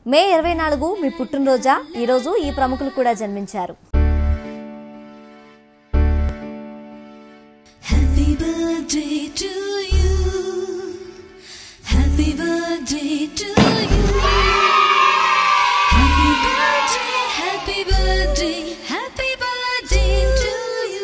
మే ఇరవై నాలుగు మీ పుట్టినరోజా ఈరోజు ఈ ప్రముఖులు కూడా జన్మించారు Happy birthday to you. Happy birthday to you. Happy birthday, happy birthday, happy birthday to you.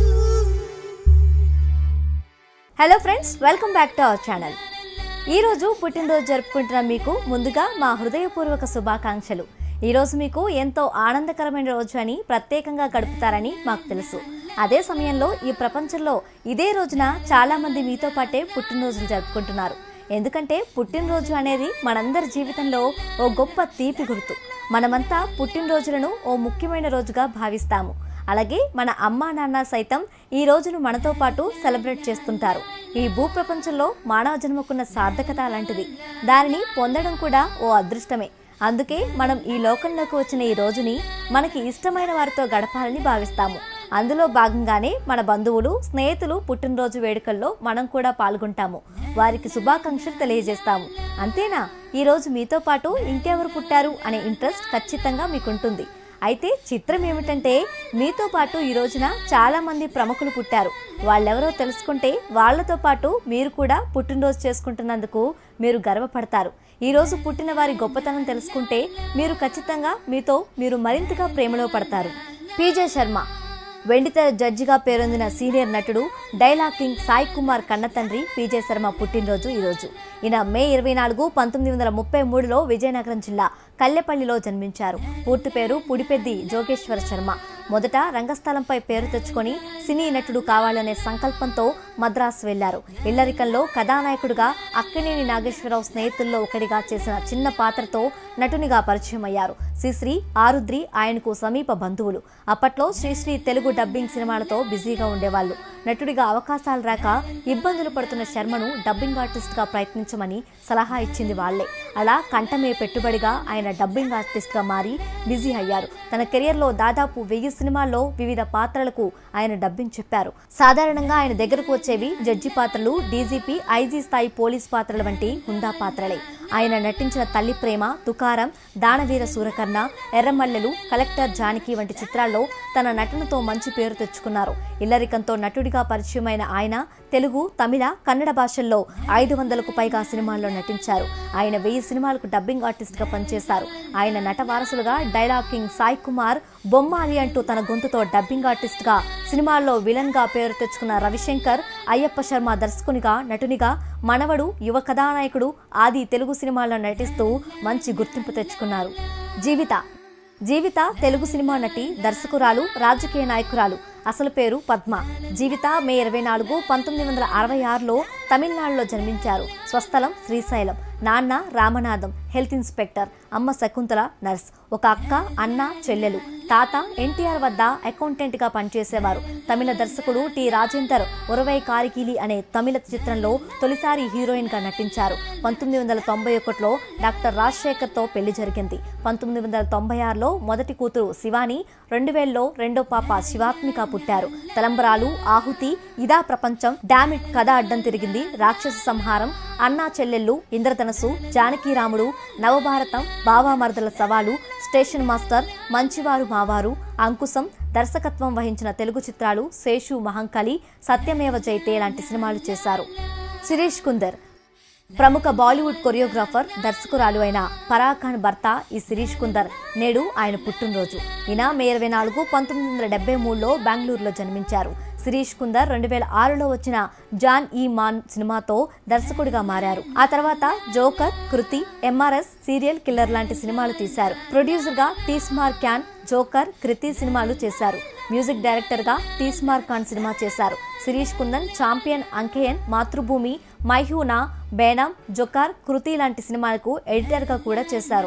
Hello friends welcome back to our channel ఈరోజు పుట్టినరోజు జరుపుకుంటున్న మీకు ముందుగా మా హృదయపూర్వక శుభాకాంక్షలు ఈరోజు మీకు ఎంతో ఆనందకరమైన రోజు అని ప్రత్యేకంగా గడుపుతారని మాకు తెలుసు అదే సమయంలో ఈ ప్రపంచంలో ఇదే రోజున చాలామంది మీతో పాటే పుట్టినరోజులు జరుపుకుంటున్నారు ఎందుకంటే పుట్టినరోజు అనేది మనందరి జీవితంలో ఓ గొప్ప తీపి గుర్తు మనమంతా పుట్టినరోజులను ఓ ముఖ్యమైన రోజుగా భావిస్తాము అలాగే మన అమ్మా నాన్న సైతం ఈ రోజును మనతో పాటు సెలబ్రేట్ చేస్తుంటారు ఈ భూప్రపంచంలో మానవ జన్మకున్న సార్థకత అలాంటిది దానిని పొందడం కూడా ఓ అదృష్టమే అందుకే మనం ఈ లోకంలోకి వచ్చిన ఈ రోజుని మనకి ఇష్టమైన వారితో గడపాలని భావిస్తాము అందులో భాగంగానే మన బంధువులు స్నేహితులు పుట్టినరోజు వేడుకల్లో మనం కూడా పాల్గొంటాము వారికి శుభాకాంక్షలు తెలియజేస్తాము అంతేనా ఈరోజు మీతో పాటు ఇంకెవరు పుట్టారు అనే ఇంట్రెస్ట్ ఖచ్చితంగా మీకుంటుంది అయితే చిత్రం ఏమిటంటే మీతో పాటు ఈ రోజున చాలా మంది ప్రముఖులు పుట్టారు వాళ్ళెవరో తెలుసుకుంటే వాళ్ళతో పాటు మీరు కూడా పుట్టినరోజు చేసుకుంటున్నందుకు మీరు గర్వపడతారు ఈ రోజు పుట్టిన వారి గొప్పతనం తెలుసుకుంటే మీరు ఖచ్చితంగా మీతో మీరు మరింతగా ప్రేమలో పడతారు పీజే శర్మ వెండితెర జడ్జిగా పేరొందిన సీనియర్ నటుడు డైలాగ్ కింగ్ సాయి కుమార్ కన్న తండ్రి పీజే శర్మ పుట్టినరోజు ఈరోజు ఈయన మే ఇరవై నాలుగు పంతొమ్మిది వందల ముప్పై మూడులో విజయనగరం జిల్లా కల్లెపల్లిలో జన్మించారు పూర్తి పేరు పుడిపెద్ది జోగేశ్వర శర్మ మొదట రంగస్థలంపై పేరు తెచ్చుకొని సినీ నటుడు కావాలనే సంకల్పంతో మద్రాసు వెళ్లారు ఇల్లరికంలో కథానాయకుడిగా అక్కినేని నాగేశ్వరరావు స్నేహితుల్లో ఒకటిగా చేసిన చిన్న పాత్రతో నటునిగా పరిచయం అయ్యారు శ్రీశ్రీ ఆరుద్రి ఆయనకు సమీప బంధువులు అప్పట్లో శ్రీశ్రీ తెలుగు డబ్బింగ్ సినిమాలతో బిజీగా ఉండేవాళ్ళు నటుడిగా అవకాశాలు రాక ఇబ్బందులు పడుతున్న శర్మను డబ్బింగ్ ఆర్టిస్ట్ గా ప్రయత్నించమని సలహా ఇచ్చింది వాళ్లే అలా కంఠమే పెట్టుబడిగా ఆయన డబ్బింగ్ ఆర్టిస్ట్ గా మారి బిజీ అయ్యారు తన కెరియర్లో దాదాపు వెయ్యి సినిమాల్లో వివిధ పాత్రలకు ఆయన డబ్బింగ్ చెప్పారు సాధారణంగా ఆయన దగ్గరకు వచ్చేవి జడ్జి పాత్రలు డీజీపీ ఐజీ స్థాయి పోలీస్ పాత్రల వంటి హుందా పాత్రలే ఆయన నటించిన తల్లి ప్రేమ తుకారం దానవీర సూరకర్ణ ఎర్రమల్లెలు కలెక్టర్ జానకి వంటి చిత్రాల్లో తన నటనతో మంచి పేరు తెచ్చుకున్నారు ఇల్లరికంతో నటుడిగా పరిచయమైన ఆయన తెలుగు తమిళ కన్నడ భాషల్లో ఐదు వందలకు పైగా సినిమాల్లో నటించారు ఆయన వెయ్యి సినిమాలకు డబ్బింగ్ ఆర్టిస్ట్ గా పనిచేశారు ఆయన నట వారసులుగా డైలాగ్ కింగ్ సాయి కుమార్ బొమ్మాలి అంటూ తన గొంతుతో డబ్బింగ్ ఆర్టిస్ట్ గా సినిమాల్లో విలన్ గా పేరు తెచ్చుకున్న రవిశంకర్ అయ్యప్ప శర్మ దర్శకునిగా నటునిగా మనవడు యువ కథానాయకుడు ఆది తెలుగు సినిమాల్లో నటిస్తూ మంచి గుర్తింపు తెచ్చుకున్నారు జీవిత జీవిత తెలుగు సినిమా నటి దర్శకురాలు రాజకీయ నాయకురాలు అసలు పేరు పద్మ జీవిత మే ఇరవై నాలుగు పంతొమ్మిది వందల అరవై ఆరులో తమిళనాడులో జన్మించారు స్వస్థలం శ్రీశైలం నాన్న రామనాథం హెల్త్ ఇన్స్పెక్టర్ అమ్మ శకుంతల నర్స్ ఒక అక్క అన్న చెల్లెలు తాత ఎన్టీఆర్ వద్ద అకౌంటెంట్ గా పనిచేసేవారు తమిళ దర్శకుడు టి రాజేందర్ ఉరవై కారికీలి అనే తమిళ చిత్రంలో తొలిసారి హీరోయిన్ గా నటించారు పంతొమ్మిది వందల తొంభై ఒకటిలో డాక్టర్ రాజశేఖర్ తో పెళ్లి జరిగింది పంతొమ్మిది వందల తొంభై ఆరులో మొదటి కూతురు శివాని రెండు వేలలో రెండో పాప శివాత్మిక పుట్టారు తలంబరాలు ఆహుతి ఇదా ప్రపంచం డామిట్ కథ అడ్డం తిరిగింది రాక్షస సంహారం అన్నా చెల్లెళ్ళు ఇంద్రధనసు జానకీరాముడు నవభారతం బావామరదల సవాలు స్టేషన్ మాస్టర్ మంచివారు మావారు అంకుశం దర్శకత్వం వహించిన తెలుగు చిత్రాలు శేషు మహంకలి సత్యమేవ జైతే లాంటి సినిమాలు చేశారు శిరీష్ కుందర్ ప్రముఖ బాలీవుడ్ కొరియోగ్రాఫర్ దర్శకురాలు అయిన పరాఖాన్ భర్త ఈ శిరీష్ కుందర్ నేడు ఆయన పుట్టినరోజు ఈయన మే ఇరవై నాలుగు పంతొమ్మిది వందల డెబ్బై మూడులో బెంగళూరులో జన్మించారు శిరీష్ కుందర్ రెండు వేల ఆరులో వచ్చిన జాన్ ఈ మాన్ సినిమాతో దర్శకుడిగా మారారు ఆ తర్వాత joker Kriti MRS serial killer లాంటి సినిమాలు తీశారు ప్రొడ్యూసర్ గా తీస్మార్ క్యాన్ జోకర్ కృతి సినిమాలు చేశారు మ్యూజిక్ డైరెక్టర్ గా తీస్మార్ ఖాన్ సినిమా చేశారు శిరీష్ కుందన్ చాంపియన్ అంకేయన్ మాతృభూమి మైహూనా బేనం జొకార్ కృతి లాంటి సినిమాలకు ఎడిటర్గా కూడా చేశారు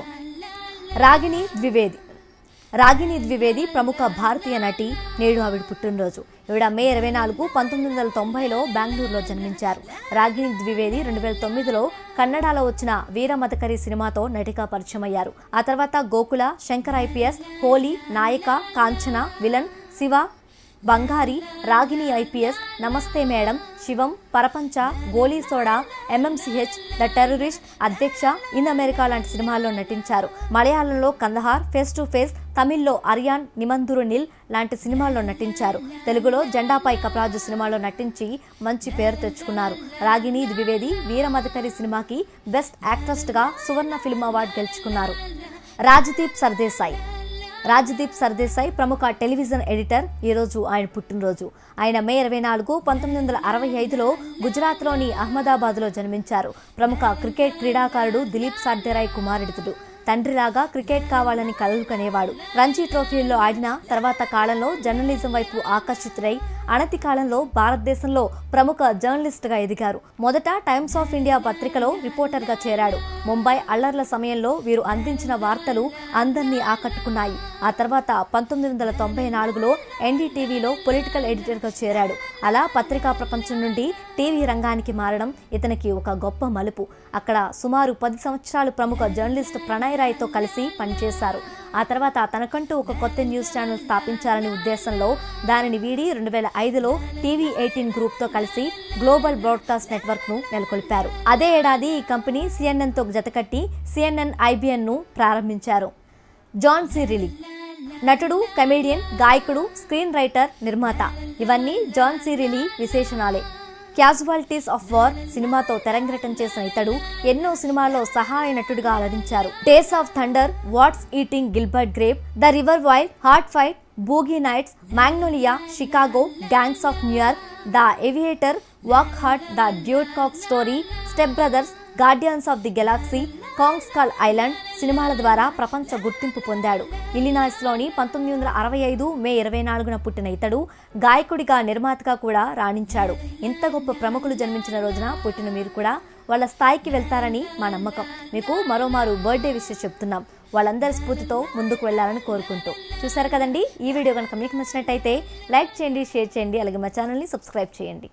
రాగిణి ద్వివేది రాగిణి ద్వివేది ప్రముఖ భారతీయ నటి నేడు ఆవిడ పుట్టినరోజు ఈవిడ మే ఇరవై నాలుగు పంతొమ్మిది వందల తొంభైలో బెంగళూరులో జన్మించారు రాగిణి ద్వివేది రెండు వేల తొమ్మిదిలో కన్నడలో వచ్చిన వీరమదకరి సినిమాతో నటిగా పరిచయం అయ్యారు ఆ తర్వాత గోకుల శంకర్ ఐపీఎస్ హోలీ నాయక కాంచన విలన్ శివ బంగారి రాగిని ఐపీఎస్ నమస్తే madam Shivam Parapancha Goli soda MMCH the terrorist Adhyaksha in America లాంటి సినిమాల్లో నటించారు మలయాళంలో కందహార్ ఫేస్ టు ఫేస్ తమిళ్లో అరియాన్ నిమందురు నిల్ లాంటి సినిమాల్లో నటించారు తెలుగులో జెండాపై కపరాజు సినిమాలో నటించి మంచి పేరు తెచ్చుకున్నారు రాగిని ద్వివేది వీరమదకరి సినిమాకి బెస్ట్ యాక్ట్రెస్గా సువర్ణ ఫిల్మ్ అవార్డు గెలుచుకున్నారు రాజదీప్ సర్దేశాయ్ రాజదీప్ సర్దేశాయ్ ప్రముఖ టెలివిజన్ ఎడిటర్ ఈరోజు ఆయన పుట్టినరోజు ఆయన మే ఇరవై నాలుగు పంతొమ్మిది వందల అరవై ఐదులో గుజరాత్లోని అహ్మదాబాద్లో జన్మించారు ప్రముఖ క్రికెట్ క్రీడాకారుడు దిలీప్ సార్దేరాయ్ కుమారుడితుడు తండ్రిలాగా క్రికెట్ కావాలని కలలు కనేవాడు రంజీ ట్రోఫీల్లో ఆడిన తర్వాత కాలంలో జర్నలిజం వైపు ఆకర్షితుడై అనతి కాలంలో భారతదేశంలో ప్రముఖ జర్నలిస్ట్గా ఎదిగారు మొదట టైమ్స్ ఆఫ్ ఇండియా పత్రికలో రిపోర్టర్గా చేరాడు ముంబై అల్లర్ల సమయంలో వీరు అందించిన వార్తలు అందరినీ ఆకట్టుకున్నాయి ఆ తర్వాత పంతొమ్మిది వందల తొంభై నాలుగులో ఎన్డీటీవీలో పొలిటికల్ ఎడిటర్గా చేరాడు అలా పత్రికా ప్రపంచం నుండి టీవీ రంగానికి మారడం ఇతనికి ఒక గొప్ప మలుపు అక్కడ సుమారు పది సంవత్సరాలు ప్రముఖ జర్నలిస్ట్ ప్రణయ్ రాయ్తో కలిసి పనిచేశారు ఆ తర్వాత తనకంటూ ఒక కొత్త న్యూస్ ఛానల్ స్థాపించాలనే ఉద్దేశంలో దానిని వీడి రెండు వేల ఐదులో టీవీ ఎయిటీన్ గ్రూప్తో కలిసి గ్లోబల్ బ్రాడ్కాస్ట్ నెట్వర్క్ను నెలకొల్పారు అదే ఏడాది ఈ కంపెనీ సిఎన్ఎన్తో జతకట్టి సిఎన్ఎన్ ఐబిఎన్ను ప్రారంభించారు జాన్ సిరిలి నటుడు కమేడియన్ గాయకుడు స్క్రీన్ రైటర్ నిర్మాత ఇవన్నీ జాన్ సిరిలి విశేషణాలే క్యాజువాలిటీస్ ఆఫ్ వార్ సినిమాతో తెరంగేటం చేసిన ఇతడు ఎన్నో సినిమాల్లో సహాయ నటుడిగా అలరించారు days of thunder what's eating Gilbert Grape the river wild hard eight boogie nights Magnolia Chicago gangs of New York the aviator walk hard the Dewey Cox story step brothers guardians of the galaxy Kong Skull island సినిమాల ద్వారా ప్రపంచ గుర్తింపు పొందాడు ఇలినాయిస్లోని పంతొమ్మిది వందల అరవై ఐదు మే ఇరవై నాలుగున పుట్టిన ఇతడు గాయకుడిగా నిర్మాతగా కూడా రాణించాడు ఇంత గొప్ప ప్రముఖులు జన్మించిన రోజున పుట్టిన మీరు కూడా వాళ్ళ స్థాయికి వెళ్తారని మా నమ్మకం మీకు మరోమారు బర్త్డే విషయం చెప్తున్నాం వాళ్ళందరి స్ఫూర్తితో ముందుకు వెళ్ళాలని కోరుకుంటూ చూసారు కదండి ఈ వీడియో కనుక మీకు నచ్చినట్టయితే లైక్ చేయండి షేర్ చేయండి అలాగే మా ఛానల్ని సబ్స్క్రైబ్ చేయండి